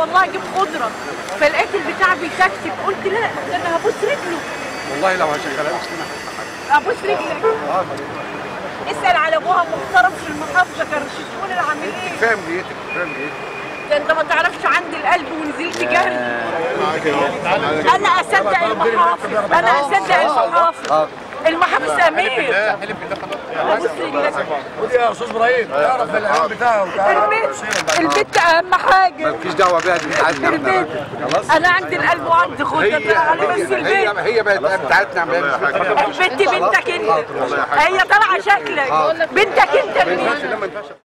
والله اجيب خضره فلقيت البتاع بيكتك قلت لا ده انا هبوس رجله والله لو هشغلها مش سمح ابوس رجلك اسال على ابوها محترم في المحافظه كان الشؤون العاملين فاهم نيتك فاهم نيتك ده انت ما تعرفش عندي القلب ونزلت جري انا اصدق المحافظ انا اصدق المحافظ المحافظ امير ابوس رجلك ودي يا استاذ ابراهيم اعرف الاعلان بتاعه البيت البيت اهم حاجه مالكيش دعوه بيها دي بتاعتنا البيت خلاص انا عندي القلب وعندي خدة هي على بس هي البيت هي بقت بتاعتنا ما هي مش بتاعتنا. البنت بنتك انت هي طالعه شكلك بنتك انت ما اللي ينفعش لما ينفعش